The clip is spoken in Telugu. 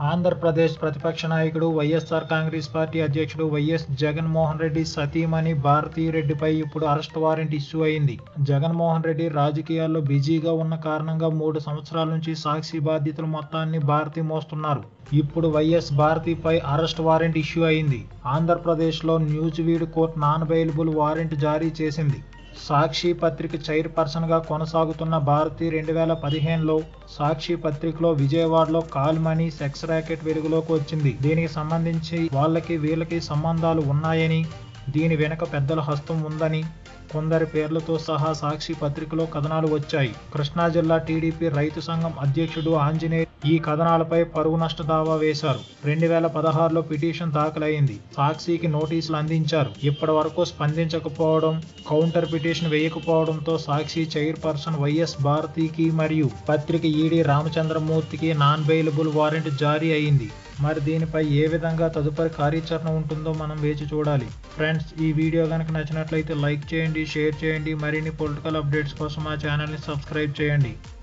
ఆంధ్రప్రదేశ్ ప్రతిపక్ష నాయకుడు వైఎస్ఆర్ కాంగ్రెస్ పార్టీ అధ్యక్షుడు వైఎస్ జగన్మోహన్ రెడ్డి సతీమణి భారతీరెడ్డిపై ఇప్పుడు అరెస్ట్ వారెంట్ ఇష్యూ అయింది జగన్మోహన్ రెడ్డి రాజకీయాల్లో బిజీగా ఉన్న కారణంగా మూడు సంవత్సరాల నుంచి సాక్షి బాధ్యతల మొత్తాన్ని భారతి మోస్తున్నారు ఇప్పుడు వైఎస్ భారతిపై అరెస్ట్ వారెంట్ ఇష్యూ అయింది ఆంధ్రప్రదేశ్లో Nuzvid court non bailable warrant జారీ చేసింది సాక్షి పత్రిక చైర్పర్సన్గా కొనసాగుతున్న భారతి రెండు వేల పదిహేనులో సాక్షి పత్రికలో విజయవాడలో కాల్ మనీ సెక్స్ ర్యాకెట్ వెలుగులోకి వచ్చింది దీనికి సంబంధించి వాళ్ళకి వీళ్ళకి సంబంధాలు ఉన్నాయని దీని వెనుక పెద్దల హస్తం ఉందని కొందరి పేర్లతో సహా సాక్షి పత్రికలో కథనాలు వచ్చాయి కృష్ణా జిల్లా టీడీపీ రైతు సంఘం అధ్యక్షుడు ఆంజనేయ ఈ కథనాలపై పరువు నష్ట దావా వేశారు రెండు వేల పదహారులో పిటిషన్ దాఖలైంది సాక్షికి నోటీసులు అందించారు ఇప్పటి వరకు స్పందించకపోవడం కౌంటర్ పిటిషన్ వేయకపోవడంతో సాక్షి చైర్పర్సన్ వైఎస్ భారతికి మరియు పత్రిక ఈడీ రామచంద్రమూర్తికి నాన్ బెయిలబుల్ వారెంట్ జారీ అయింది మరి దీనిపై ఏ విధంగా తదుపరి కార్యాచరణ ఉంటుందో మనం వేచి చూడాలి ఫ్రెండ్స్ ఈ వీడియో కనుక నచ్చినట్లయితే లైక్ చేయండి షేర్ చేయండి మరిన్ని పొలిటికల్ అప్డేట్స్ కోసం మా ఛానల్ని సబ్స్క్రైబ్ చేయండి